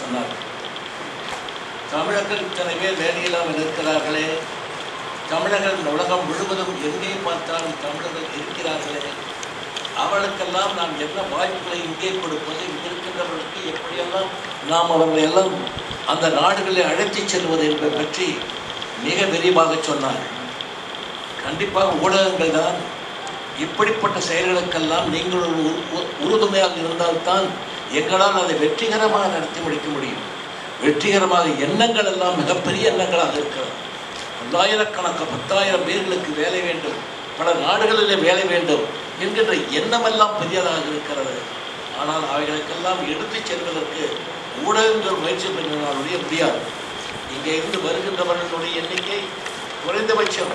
சொன்னார்கள் தமிழர்கள் இத்தனை பேர் வேலையில்லாமல் இருக்கிறார்களே தமிழர்கள் இந்த உலகம் முழுவதும் எங்கே பார்த்தாலும் தமிழர்கள் இருக்கிறார்களே அவளுக்கெல்லாம் நாம் என்ன வாய்ப்புகளை இங்கே கொடுப்பது இங்கே இருக்கின்றவர்களுக்கு எப்படியெல்லாம் நாம் அவர்களை எல்லாம் அந்த நாடுகளில் அழைத்துச் செல்வது என்பதை பற்றி மிக விரிவாக சொன்னார்கள் கண்டிப்பாக ஊடகங்கள் தான் இப்படிப்பட்ட செயல்களுக்கெல்லாம் நீங்கள் ஒரு உறு- உறு- உறுதுணையாக இருந்தால்தான் எங்களால் அதை வெற்றிகரமாக நடத்தி முடிக்க முடியும் வெற்றிகரமாக எண்ணங்கள் எல்லாம் மிகப்பெரிய எண்ணங்களாக இருக்கிறது பல்லாயிரக்கணக்கு பத்தாயிரம் பேர்களுக்கு வேலை வேண்டும் பல நாடுகளிலே வேலை வேண்டும் என்கின்ற எண்ணமெல்லாம் பெரியதாக இருக்கிறது ஆனால் அவைகளுக்கெல்லாம் எடுத்துச் செல்வதற்கு ஊடகங்கள் முயற்சி பண்ணினாலுடைய முடியாது இங்கே இருந்து வருகின்றவர்களுடைய எண்ணிக்கை குறைந்தபட்சம்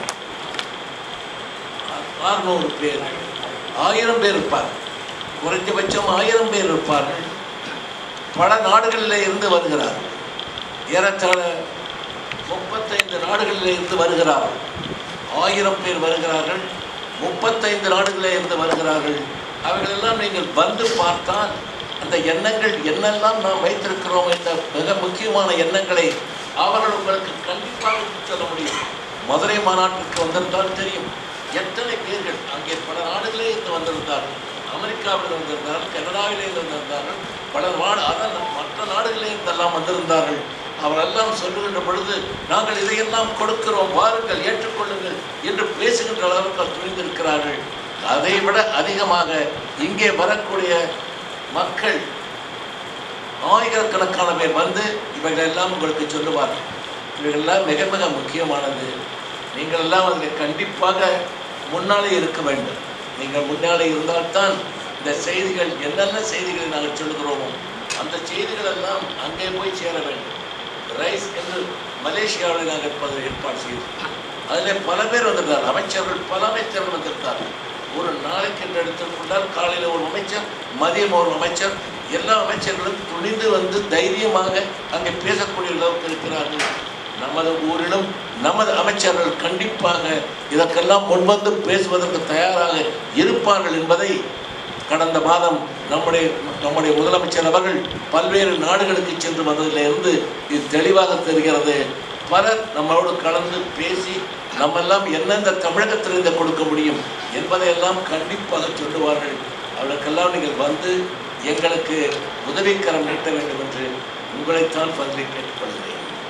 ஆறுநூறு பேர் ஆயிரம் பேர் இருப்பார் குறைந்தபட்சம் ஆயிரம் பேர் இருப்பார்கள் பல நாடுகளில் இருந்து வருகிறார்கள் ஏறத்தாழ முப்பத்தைந்து நாடுகளில் இருந்து வருகிறார்கள் ஆயிரம் பேர் வருகிறார்கள் முப்பத்தைந்து நாடுகளில் இருந்து வருகிறார்கள் அவைகளெல்லாம் நீங்கள் வந்து பார்த்தால் அந்த எண்ணங்கள் என்னெல்லாம் நாம் வைத்திருக்கிறோம் என்ற மிக முக்கியமான எண்ணங்களை அவர்கள் உங்களுக்கு கண்டிப்பாக எடுத்துச் சொல்ல முடியும் மதுரை மாநாட்டிற்கு வந்திருந்தால் தெரியும் எத்தனை பேர்கள் அங்கே பல நாடுகளே இருந்து வந்திருந்தார்கள் அமெரிக்காவில் வந்திருந்தார்கள் கனடாவிலே இருந்து வந்திருந்தார்கள் பல நாடு அதான் மற்ற நாடுகளே இருந்தெல்லாம் வந்திருந்தார்கள் அவரெல்லாம் சொல்லுகின்ற பொழுது நாங்கள் இதையெல்லாம் கொடுக்கிறோம் வாருங்கள் ஏற்றுக்கொள்ளுங்கள் என்று பேசுகின்ற அளவுக்கு அவர் துணிந்திருக்கிறார்கள் அதை விட அதிகமாக இங்கே வரக்கூடிய மக்கள் ஆயிரக்கணக்கான பேர் வந்து இவைகள் எல்லாம் உங்களுக்கு சொல்லுவார்கள் இவைகளெல்லாம் மிக மிக முக்கியமானது நீங்கள் எல்லாம் அதில் கண்டிப்பாக முன்னாலே இருக்க வேண்டும் நீங்கள் முன்னாலே இருந்தால்தான் இந்த செய்திகள் என்னென்ன செய்திகளை நாங்கள் சொல்லுகிறோமோ அந்த செய்திகள் எல்லாம் அங்கே போய் சேர வேண்டும் ரைஸ் என்று மலேசியாவில் நாங்கள் இப்போது ஏற்பாடு செய்தோம் அதில் பல பேர் வந்திருந்தார் அமைச்சர்கள் பல அமைச்சர்கள் வந்திருந்தார்கள் ஒரு நாளைக்கு என்று எடுத்துக்கொண்டால் காலையில் ஒரு அமைச்சர் மதியம் ஒரு அமைச்சர் எல்லா அமைச்சர்களும் துணிந்து வந்து தைரியமாக அங்கே பேசக்கூடிய அளவுக்கு இருக்கிறார்கள் நமது ஊரிலும் நமது அமைச்சர்கள் கண்டிப்பாக இதற்கெல்லாம் முன்வந்து பேசுவதற்கு தயாராக இருப்பார்கள் என்பதை கடந்த மாதம் நம்முடைய நம்முடைய முதலமைச்சர் அவர்கள் பல்வேறு நாடுகளுக்கு சென்று வந்ததிலிருந்து இது தெளிவாக தெரிகிறது பலர் நம்மளோடு கலந்து பேசி நம்மெல்லாம் எந்தெந்த தமிழகத்திலிருந்து கொடுக்க முடியும் என்பதையெல்லாம் கண்டிப்பாக சொல்லுவார்கள் அவர்களுக்கெல்லாம் நீங்கள் வந்து எங்களுக்கு உதவிக்கரம் நீட்ட வேண்டும் என்று உங்களைத்தான் பதிலை கேட்டுக்கொள்கிறேன்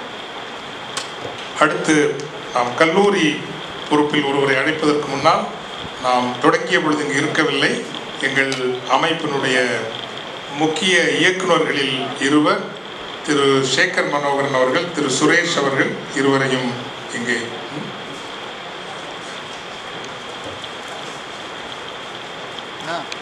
அடுத்து நாம் கல்லூரி பொறுப்பில் ஒருவரை அழைப்பதற்கு முன்னால் நாம் தொடங்கிய பொழுது இங்கு இருக்கவில்லை எங்கள் அமைப்பினுடைய முக்கிய இயக்குநர்களில் இருவர் திரு சேகர் மனோகரன் அவர்கள் திரு சுரேஷ் அவர்கள் இருவரையும் இங்கே ஆ